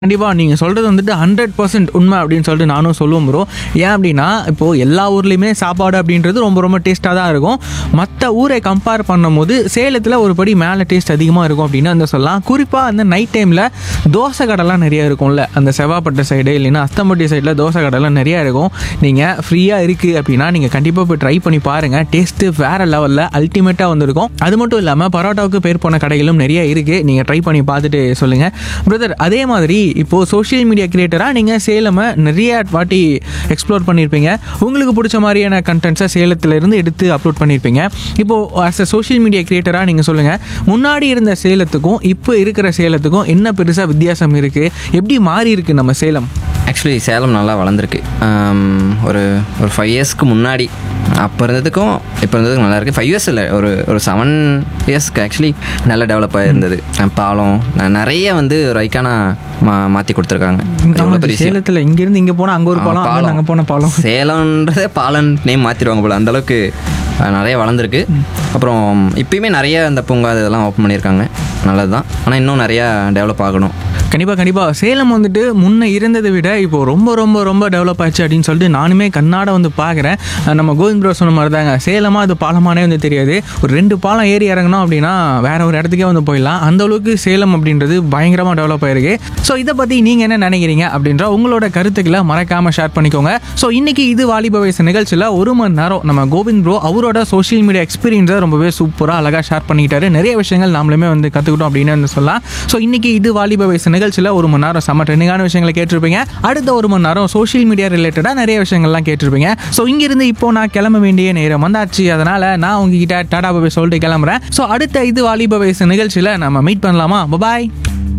கண்டிப்பாக நீங்கள் சொல்கிறது வந்துட்டு ஹண்ட்ரட் பர்சன்ட் உண்மை அப்படின்னு சொல்லிட்டு நானும் சொல்லுவேன் ப்ரோ ஏன் அப்படின்னா இப்போது எல்லா ஊர்லேயுமே சாப்பாடு அப்படின்றது ரொம்ப ரொம்ப டேஸ்ட்டாக தான் இருக்கும் மற்ற ஊரை கம்பேர் பண்ணும்போது சேலத்தில் ஒரு படி மேலே டேஸ்ட் அதிகமாக இருக்கும் அப்படின்னு வந்து சொல்லலாம் குறிப்பாக அந்த நைட் டைமில் தோசை கடைலாம் நிறைய இருக்கும்ல அந்த செவ்வாப்பட்டை சைடு இல்லைன்னா அஸ்தம்பட்டி சைடில் தோசை கடைலாம் நிறைய இருக்கும் நீங்கள் ஃப்ரீயாக இருக்குது அப்படின்னா நீங்கள் கண்டிப்பாக போய் ட்ரை பண்ணி பாருங்கள் டேஸ்ட்டு வேறு லெவலில் அல்டிமேட்டாக வந்திருக்கும் அது மட்டும் இல்லாமல் பரோட்டாவுக்கு பேர் போன கடைகளும் நிறைய இருக்குது நீங்கள் ட்ரை பண்ணி பார்த்துட்டு சொல்லுங்கள் பிரதர் அதே மாதிரி இப்போது சோஷியல் மீடியா கிரியேட்டராக நீங்கள் சேலமை நிறைய வாட்டி எக்ஸ்ப்ளோர் பண்ணியிருப்பீங்க உங்களுக்கு பிடிச்ச மாதிரியான கண்டென்ட்ஸை சேலத்திலேருந்து எடுத்து அப்லோட் பண்ணியிருப்பீங்க இப்போது ஆஸ் அ சோஷியல் மீடியா கிரியேட்டராக நீங்கள் சொல்லுங்கள் முன்னாடி இருந்த சேலத்துக்கும் இப்போ இருக்கிற சேலத்துக்கும் என்ன பெருசாக வித்தியாசம் இருக்குது எப்படி மாறி இருக்கு நம்ம சேலம் ஆக்சுவலி சேலம் நல்லா வளர்ந்துருக்கு ஆம், ஒரு ஒரு ஃபைவ் இயர்ஸ்க்கு முன்னாடி அப்போ இருந்ததுக்கும் இப்போ இருந்ததுக்கும் நல்லா இருக்குது ஃபைவ் இயர்ஸ் இல்லை ஒரு ஒரு செவன் இயர்ஸ்க்கு ஆக்சுவலி நல்லா டெவலப் ஆகிருந்தது அஹ் பாலம் ந- நிறைய வந்து ஒரு ஐக்கானா மா மாற்றி கொடுத்துருக்காங்க எவ்வளோ பெரிய விஷயம். சேலத்தில் இங்கேருந்து இங்கே போனால் அங்கே ஒரு ஆ, பாலம் அங்கே அங்கே போன பாலம் சேலம்ன்றதே பாலன் நேம் மாற்றிடுவாங்க போல அந்த அளவுக்கு அஹ், நிறைய வளர்ந்துருக்கு அப்புறம் இப்பயுமே நிறைய அந்த பூங்கா இதெல்லாம் ஓப்பன் பண்ணியிருக்காங்க நல்லது தான் ஆனால் இன்னும் நிறையா டெவலப் ஆகணும் கண்டிப்பாக கண்டிப்பாக சேலம் வந்துட்டு முன்ன இருந்ததை விட இப்போ ரொம்ப ரொம்ப ரொம்ப டெவலப் ஆச்சு அப்படின்னு சொல்லிட்டு நானுமே கண்ணாட வந்து பார்க்குறேன் அஹ் நம்ம கோவிந்த் ப்ரோ சொன்ன மாதிரி தாங்க சேலமாக அது பாலமானே வந்து தெரியாது ஒரு ரெண்டு பாலம் ஏறி இறங்கணும் அப்படின்னா வேற ஒரு இடத்துக்கே வந்து போயிடலாம் அந்த அளவுக்கு சேலம் அப்படின்றது பயங்கரமாக டெவலப் ஆயிருக்கு ஸோ இதை பற்றி நீங்கள் என்ன நினைக்கிறீங்க அப்படின்ற உங்களோட கருத்துக்களை மறக்காமல் ஷேர் பண்ணிக்கோங்க ஸோ இன்னைக்கு இது வாலிப வயசு நிகழ்ச்சியில் ஒரு மணி நேரம் நம்ம கோவிந்த் ப்ரோ அவரோட சோஷியல் மீடியா எக்ஸ்பீரியன்ஸை ரொம்பவே சூப்பராக அழகாக ஷேர் பண்ணிக்கிட்டாரு நிறைய விஷயங்கள் நாமளுமே வந்து கற்றுக்கிட்டோம் அப்படின்னு வந்து சொல்லலாம் ஸோ இன்னைக்கு இது வாலிப வயசு நிகழ்ச்சியில் ஒரு மணி நேரம் செம்ம ட்ரெண்டிங்கான விஷயங்களை கேட்டிருப்பீங்க அடுத்த ஒரு மணி நேரம் சோஷியல் மீடியா ரிலேட்டடாக நிறைய விஷயங்கள்லாம் கேட்டிருப்பீங்க ஸோ இங்கிருந்து இப்போ நான் கிளம்ப வேண்டிய நேரம் வந்தாச்சு அதனால நான் உங்ககிட்ட டாடா பாபை சொல்லிட்டு கிளம்புறேன் ஸோ அடுத்த இது வாலிப வயசு நிகழ்ச்சியில் நம்ம மீட் பண்ணலாமா பாய்